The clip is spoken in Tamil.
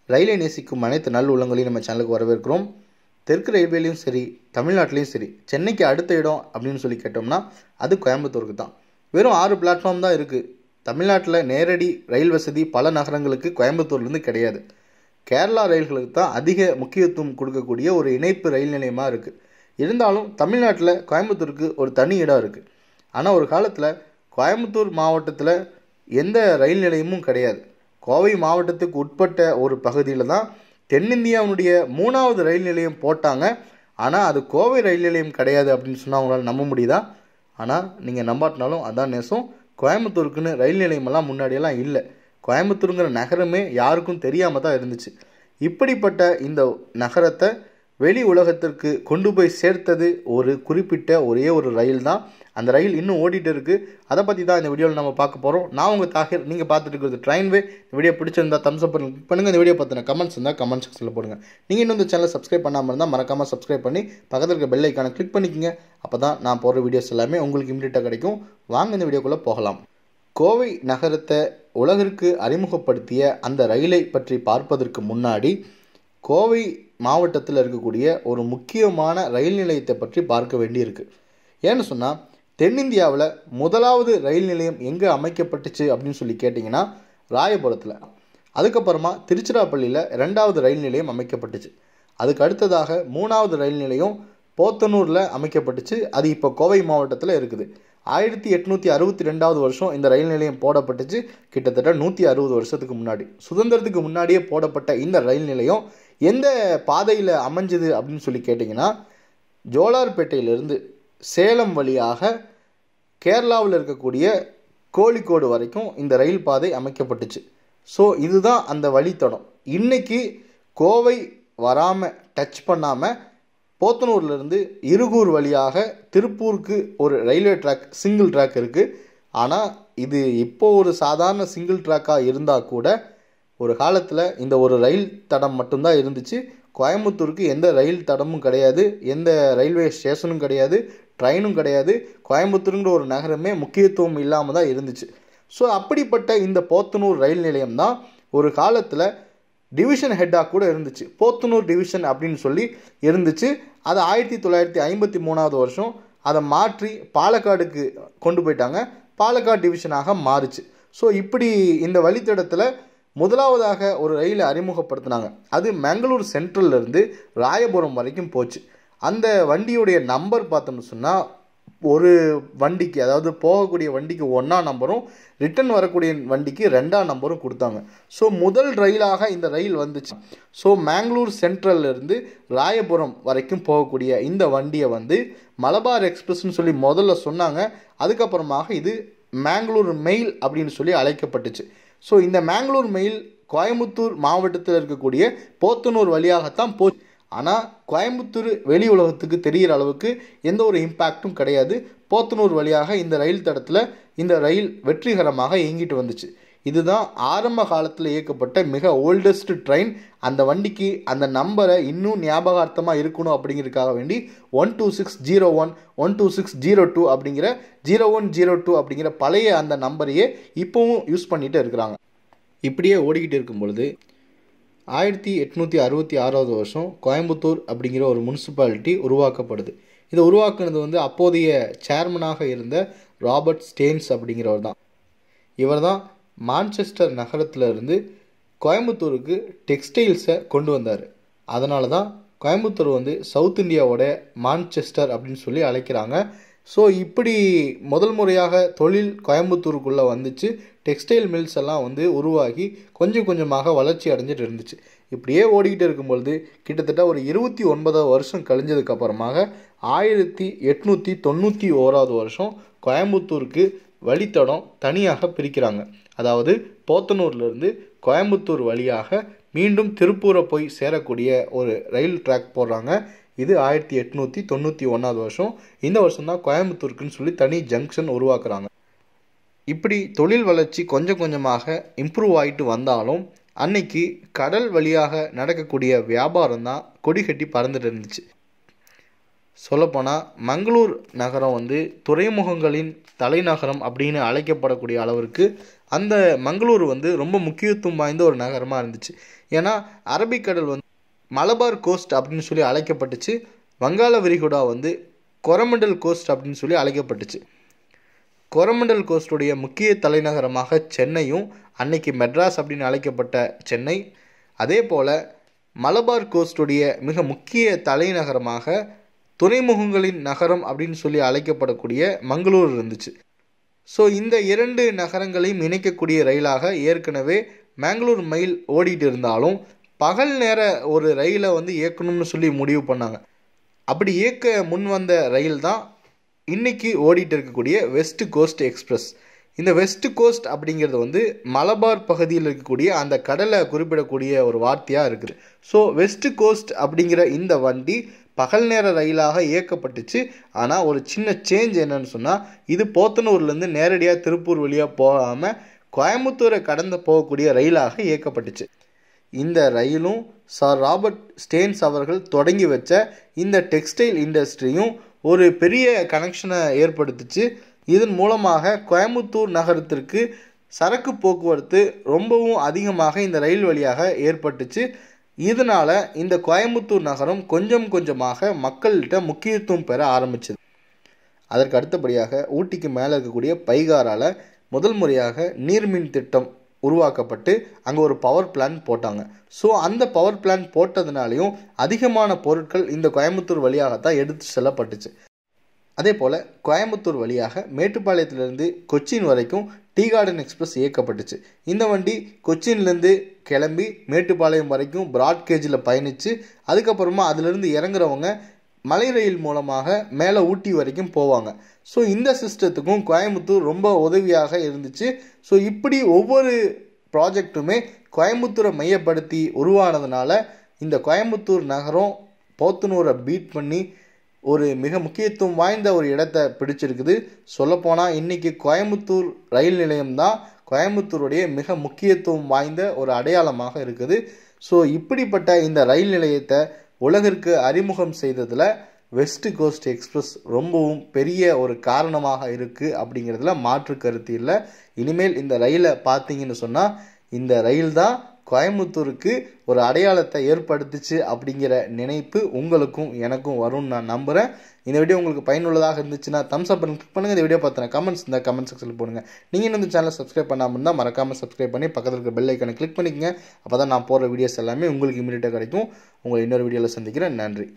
ரயிலை நேசிக்கும் அனைத்து நல் உள்ளங்களையும் நம்ம சேனலுக்கு வரவேற்கிறோம் தெற்கு ரயில்வேலையும் சரி தமிழ்நாட்டிலையும் சரி சென்னைக்கு அடுத்த இடம் அப்படின்னு சொல்லி கேட்டோம்னா அது கோயம்புத்தூருக்கு தான் வெறும் ஆறு பிளாட்ஃபார்ம் தான் இருக்குது தமிழ்நாட்டில் நேரடி ரயில் வசதி பல நகரங்களுக்கு கோயம்புத்தூர்லேருந்து கிடையாது கேரளா ரயில்களுக்கு தான் அதிக முக்கியத்துவம் கொடுக்கக்கூடிய ஒரு இணைப்பு ரயில் நிலையமாக இருக்குது இருந்தாலும் தமிழ்நாட்டில் கோயம்புத்தூருக்கு ஒரு தனி இடம் இருக்குது ஆனால் ஒரு காலத்தில் கோயம்புத்தூர் மாவட்டத்தில் எந்த ரயில் நிலையமும் கிடையாது கோவை மாவட்டத்துக்கு உட்பட்ட ஒரு பகுதியில் தான் தென்னிந்தியாவுடைய மூணாவது ரயில் நிலையம் போட்டாங்க ஆனால் அது கோவை ரயில் நிலையம் கிடையாது அப்படின்னு சொன்னால் அவங்களால நம்ப முடியுதா ஆனால் நீங்கள் நம்பாட்டினாலும் அதான் நேசம் கோயம்புத்தூருக்குன்னு ரயில் நிலையமெல்லாம் முன்னாடியெல்லாம் இல்லை கோயம்புத்தூருங்கிற நகரமே யாருக்கும் தெரியாமல் தான் இருந்துச்சு இப்படிப்பட்ட இந்த நகரத்தை வெளி உலகத்திற்கு கொண்டு போய் சேர்த்தது ஒரு குறிப்பிட்ட ஒரே ஒரு ரயில் தான் அந்த ரயில் இன்னும் ஓடிட்டு இருக்குது அதை பற்றி தான் இந்த வீடியோவில் நம்ம பார்க்க போகிறோம் நான் உங்கள் தாகிர் நீங்கள் பார்த்துட்டு இருக்கிறது ட்ரெயின்வே இந்த வீடியோ பிடிச்சிருந்தா தம்ஸ் அப் பண்ணுங்கள் இந்த வீடியோ பற்றின கமெண்ட்ஸ் இருந்தால் கமெண்ட் செக்ஷனில் போடுங்க நீங்கள் இன்னும் இந்த சேனலை சப்ஸ்கிரைப் பண்ணாமல் இருந்தால் மறக்காமல் சப்ஸ்கிரைப் பண்ணி பக்கத்தில் இருக்க பெல் ஐக்கானை கிளிக் பண்ணிக்கோங்க அப்போ தான் நான் போடுற வீடியோஸ் எல்லாமே உங்களுக்கு இம்மிடியட்டாக கிடைக்கும் வாங்க இந்த வீடியோக்குள்ளே போகலாம் கோவை நகரத்தை உலகிற்கு அறிமுகப்படுத்திய அந்த ரயிலை பற்றி பார்ப்பதற்கு முன்னாடி கோவை மாவட்டத்தில் இருக்கக்கூடிய ஒரு முக்கியமான ரயில் நிலையத்தை பற்றி பார்க்க வேண்டியிருக்கு ஏன்னு சொன்னால் தென்னிந்தியாவில் முதலாவது ரயில் நிலையம் எங்கே அமைக்கப்பட்டுச்சு அப்படின்னு சொல்லி கேட்டிங்கன்னா ராயபுரத்தில் அதுக்கப்புறமா திருச்சிராப்பள்ளியில் ரெண்டாவது ரயில் நிலையம் அமைக்கப்பட்டுச்சு அதுக்கு அடுத்ததாக மூணாவது ரயில் நிலையம் போத்தனூரில் அமைக்கப்பட்டுச்சு அது இப்போ கோவை மாவட்டத்தில் இருக்குது ஆயிரத்தி எட்நூற்றி அறுபத்தி ரெண்டாவது வருஷம் இந்த ரயில் நிலையம் போடப்பட்டுச்சு கிட்டத்தட்ட நூற்றி அறுபது வருஷத்துக்கு முன்னாடி சுதந்திரத்துக்கு முன்னாடியே போடப்பட்ட இந்த ரயில் நிலையம் எந்த பாதையில் அமைஞ்சது அப்படின்னு சொல்லி கேட்டிங்கன்னா ஜோலார்பேட்டையிலிருந்து சேலம் வழியாக கேரளாவில் இருக்கக்கூடிய கோழிக்கோடு வரைக்கும் இந்த ரயில் பாதை அமைக்கப்பட்டுச்சு ஸோ இதுதான் அந்த வழித்தடம் இன்றைக்கி கோவை வராமல் டச் பண்ணாமல் போத்தனூர்லேருந்து இருகூர் வழியாக திருப்பூருக்கு ஒரு ரயில்வே ட்ராக் சிங்கிள் ட்ராக் இருக்குது ஆனால் இது இப்போ ஒரு சாதாரண சிங்கிள் ட்ராக்காக இருந்தால் கூட ஒரு காலத்தில் இந்த ஒரு ரயில் தடம் மட்டும்தான் இருந்துச்சு கோயம்புத்தூருக்கு எந்த ரயில் தடமும் கிடையாது எந்த ரயில்வே ஸ்டேஷனும் கிடையாது ட்ரெயினும் கிடையாது கோயம்புத்தூருங்கிற ஒரு நகரமே முக்கியத்துவம் இல்லாமல் தான் இருந்துச்சு ஸோ அப்படிப்பட்ட இந்த போத்தனூர் ரயில் நிலையம் தான் ஒரு காலத்தில் டிவிஷன் ஹெட்டாக கூட இருந்துச்சு போத்தனூர் டிவிஷன் அப்படின்னு சொல்லி இருந்துச்சு அது ஆயிரத்தி தொள்ளாயிரத்தி ஐம்பத்தி மூணாவது வருஷம் அதை மாற்றி பாலக்காடுக்கு கொண்டு போயிட்டாங்க பாலக்காடு டிவிஷனாக மாறுச்சு ஸோ இப்படி இந்த வழித்தடத்தில் முதலாவதாக ஒரு ரயிலை அறிமுகப்படுத்தினாங்க அது மேங்களூர் சென்ட்ரல்லேருந்து ராயபுரம் வரைக்கும் போச்சு அந்த வண்டியுடைய நம்பர் பார்த்தோம்னு சொன்னால் ஒரு வண்டிக்கு அதாவது போகக்கூடிய வண்டிக்கு ஒன்றா நம்பரும் ரிட்டன் வரக்கூடிய வண்டிக்கு ரெண்டாம் நம்பரும் கொடுத்தாங்க ஸோ முதல் ரயிலாக இந்த ரயில் வந்துச்சு ஸோ மேங்களூர் சென்ட்ரல்லேருந்து ராயபுரம் வரைக்கும் போகக்கூடிய இந்த வண்டியை வந்து மலபார் எக்ஸ்பிரஸ்னு சொல்லி முதல்ல சொன்னாங்க அதுக்கப்புறமாக இது மேங்களூர் மெயில் அப்படின்னு சொல்லி அழைக்கப்பட்டுச்சு ஸோ இந்த மேங்களூர் மெயில் கோயம்புத்தூர் மாவட்டத்தில் இருக்கக்கூடிய போத்தனூர் வழியாகத்தான் போ ஆனால் கோயம்புத்தூர் வெளி உலகத்துக்கு தெரிகிற அளவுக்கு எந்த ஒரு இம்பேக்டும் கிடையாது போத்தனூர் வழியாக இந்த ரயில் தடத்தில் இந்த ரயில் வெற்றிகரமாக இயங்கிட்டு வந்துச்சு இதுதான் ஆரம்ப காலத்தில் இயக்கப்பட்ட மிக ஓல்டஸ்ட் ட்ரெயின் அந்த வண்டிக்கு அந்த நம்பரை இன்னும் ஞாபகார்த்தமாக இருக்கணும் அப்படிங்கிறதுக்காக வேண்டி one two six zero one one two six zero two அப்படிங்கிற ஜீரோ ஒன் ஜீரோ டூ அப்படிங்கிற பழைய அந்த நம்பரையே இப்போவும் யூஸ் பண்ணிட்டு இருக்கிறாங்க இப்படியே ஓடிக்கிட்டு இருக்கும் பொழுது ஆயிரத்தி எட்நூற்றி அறுபத்தி ஆறாவது வருஷம் கோயம்புத்தூர் அப்படிங்கிற ஒரு முனிசிபாலிட்டி உருவாக்கப்படுது இதை உருவாக்குனது வந்து அப்போதைய சேர்மனாக இருந்த ராபர்ட் ஸ்டேன்ஸ் அப்படிங்கிறவர் தான் இவர் தான் மான்செஸ்டர் நகரத்தில் இருந்து கோயம்புத்தூருக்கு டெக்ஸ்டைல்ஸை கொண்டு வந்தார் அதனால தான் கோயம்புத்தூர் வந்து சவுத் இந்தியாவோட மான்செஸ்டர் அப்படின்னு சொல்லி அழைக்கிறாங்க ஸோ இப்படி முதல் முறையாக தொழில் கோயம்புத்தூருக்குள்ளே வந்துச்சு டெக்ஸ்டைல் மில்ஸ் எல்லாம் வந்து உருவாகி கொஞ்சம் கொஞ்சமாக வளர்ச்சி அடைஞ்சிட்டு இருந்துச்சு இப்படியே ஓடிக்கிட்டு இருக்கும்பொழுது கிட்டத்தட்ட ஒரு இருபத்தி ஒன்பதாவது வருஷம் கழிஞ்சதுக்கு அப்புறமாக ஆயிரத்தி எட்நூற்றி தொண்ணூற்றி ஓராவது வருஷம் கோயம்புத்தூருக்கு வழித்தடம் தனியாக பிரிக்கிறாங்க அதாவது போத்தனூர்லேருந்து கோயம்புத்தூர் வழியாக மீண்டும் திருப்பூரை போய் சேரக்கூடிய ஒரு ரயில் ட்ராக் போடுறாங்க இது ஆயிரத்தி எட்நூற்றி தொண்ணூற்றி ஒன்றாவது வருஷம் இந்த வருஷம் தான் கோயம்புத்தூருக்குன்னு சொல்லி தனி ஜங்ஷன் உருவாக்குறாங்க இப்படி தொழில் வளர்ச்சி கொஞ்சம் கொஞ்சமாக இம்ப்ரூவ் ஆகிட்டு வந்தாலும் அன்னைக்கு கடல் வழியாக நடக்கக்கூடிய வியாபாரம் தான் கொடி கட்டி பறந்துட்டு இருந்துச்சு சொல்லப்போனால் மங்களூர் நகரம் வந்து துறைமுகங்களின் தலைநகரம் அப்படின்னு அழைக்கப்படக்கூடிய அளவிற்கு அந்த மங்களூர் வந்து ரொம்ப முக்கியத்துவம் வாய்ந்த ஒரு நகரமாக இருந்துச்சு ஏன்னா அரபிக்கடல் வந்து மலபார் கோஸ்ட் அப்படின்னு சொல்லி அழைக்கப்பட்டுச்சு வங்காள விரிகுடா வந்து கொரமண்டல் கோஸ்ட் அப்படின்னு சொல்லி அழைக்கப்பட்டுச்சு கொரமண்டல் கோஸ்டுடைய முக்கிய தலைநகரமாக சென்னையும் அன்னைக்கு மெட்ராஸ் அப்படின்னு அழைக்கப்பட்ட சென்னை அதே போல் மலபார் கோஸ்டுடைய மிக முக்கிய தலைநகரமாக துறைமுகங்களின் நகரம் அப்படின்னு சொல்லி அழைக்கப்படக்கூடிய மங்களூர் இருந்துச்சு ஸோ இந்த இரண்டு நகரங்களையும் இணைக்கக்கூடிய ரயிலாக ஏற்கனவே மேங்களூர் மெயில் ஓடிட்டு இருந்தாலும் பகல் நேர ஒரு ரயிலை வந்து இயக்கணும்னு சொல்லி முடிவு பண்ணாங்க அப்படி இயக்க முன் வந்த ரயில் தான் இன்னைக்கு ஓடிட்டு இருக்கக்கூடிய வெஸ்ட் கோஸ்ட் எக்ஸ்பிரஸ் இந்த வெஸ்ட் கோஸ்ட் அப்படிங்கிறது வந்து மலபார் பகுதியில் இருக்கக்கூடிய அந்த கடலை குறிப்பிடக்கூடிய ஒரு வார்த்தையாக இருக்குது ஸோ வெஸ்ட் கோஸ்ட் அப்படிங்கிற இந்த வண்டி பகல் நேர ரயிலாக இயக்கப்பட்டுச்சு ஆனால் ஒரு சின்ன சேஞ்ச் என்னன்னு சொன்னால் இது போத்தனூர்லேருந்து நேரடியாக திருப்பூர் வழியாக போகாமல் கோயம்புத்தூரை கடந்து போகக்கூடிய ரயிலாக இயக்கப்பட்டுச்சு இந்த ரயிலும் சார் ராபர்ட் ஸ்டேன்ஸ் அவர்கள் தொடங்கி வச்ச இந்த டெக்ஸ்டைல் இண்டஸ்ட்ரியும் ஒரு பெரிய கனெக்ஷனை ஏற்படுத்துச்சு இதன் மூலமாக கோயம்புத்தூர் நகரத்திற்கு சரக்கு போக்குவரத்து ரொம்பவும் அதிகமாக இந்த ரயில் வழியாக ஏற்பட்டுச்சு இதனால் இந்த கோயம்புத்தூர் நகரம் கொஞ்சம் கொஞ்சமாக மக்கள்கிட்ட முக்கியத்துவம் பெற ஆரம்பிச்சது அதற்கு அடுத்தபடியாக ஊட்டிக்கு மேலே இருக்கக்கூடிய பைகாரால் முதல் முறையாக நீர்மின் திட்டம் உருவாக்கப்பட்டு அங்கே ஒரு பவர் பிளான் போட்டாங்க ஸோ அந்த பவர் பிளான் போட்டதுனாலையும் அதிகமான பொருட்கள் இந்த கோயம்புத்தூர் வழியாகத்தான் எடுத்து செல்லப்பட்டுச்சு அதே போல் கோயம்புத்தூர் வழியாக மேட்டுப்பாளையத்திலிருந்து கொச்சின் வரைக்கும் டீ கார்டன் எக்ஸ்பிரஸ் இயக்கப்பட்டுச்சு இந்த வண்டி கொச்சின்லேருந்து கிளம்பி மேட்டுப்பாளையம் வரைக்கும் ப்ராட்கேஜில் பயணித்து அதுக்கப்புறமா அதிலிருந்து இறங்குறவங்க மலை ரயில் மூலமாக மேலே ஊட்டி வரைக்கும் போவாங்க ஸோ இந்த சிஸ்டத்துக்கும் கோயம்புத்தூர் ரொம்ப உதவியாக இருந்துச்சு ஸோ இப்படி ஒவ்வொரு ப்ராஜெக்ட்டுமே கோயம்புத்தூரை மையப்படுத்தி உருவானதுனால இந்த கோயம்புத்தூர் நகரம் போத்தனூரை பீட் பண்ணி ஒரு மிக முக்கியத்துவம் வாய்ந்த ஒரு இடத்தை பிடிச்சிருக்குது சொல்லப்போனால் இன்றைக்கி கோயம்புத்தூர் ரயில் நிலையம்தான் கோயம்புத்தூருடைய மிக முக்கியத்துவம் வாய்ந்த ஒரு அடையாளமாக இருக்குது ஸோ இப்படிப்பட்ட இந்த ரயில் நிலையத்தை உலகிற்கு அறிமுகம் செய்ததில் வெஸ்ட் கோஸ்ட் எக்ஸ்பிரஸ் ரொம்பவும் பெரிய ஒரு காரணமாக இருக்குது அப்படிங்கிறதுல மாற்று கருத்து இல்லை இனிமேல் இந்த ரயிலை பார்த்தீங்கன்னு சொன்னால் இந்த ரயில் தான் கோயம்புத்தூருக்கு ஒரு அடையாளத்தை ஏற்படுத்துச்சு அப்படிங்கிற நினைப்பு உங்களுக்கும் எனக்கும் வரும்னு நான் நம்புகிறேன் இந்த வீடியோ உங்களுக்கு பயனுள்ளதாக இருந்துச்சுன்னா தம்ஸ் அப் பண்ணி கிளிக் பண்ணுங்கள் இந்த வீடியோ பார்த்தின கமெண்ட்ஸ் இந்த கமெண்ட் செக்ஷனில் போடுங்க நீங்கள் இன்னும் இந்த சேனலை சப்ஸ்கிரைப் பண்ணாமல் இருந்தால் மறக்காமல் சப்ஸ்கிரைப் பண்ணி பக்கத்தில் இருக்க பெல் ஐக்கனை கிளிக் பண்ணிக்கங்க அப்போ தான் நான் போடுற வீடியோஸ் எல்லாமே உங்களுக்கு இமீடியட்டாக கிடைக்கும் உங்களை இன்னொரு வீடியோவில் சந்திக்கிறேன் நன்றி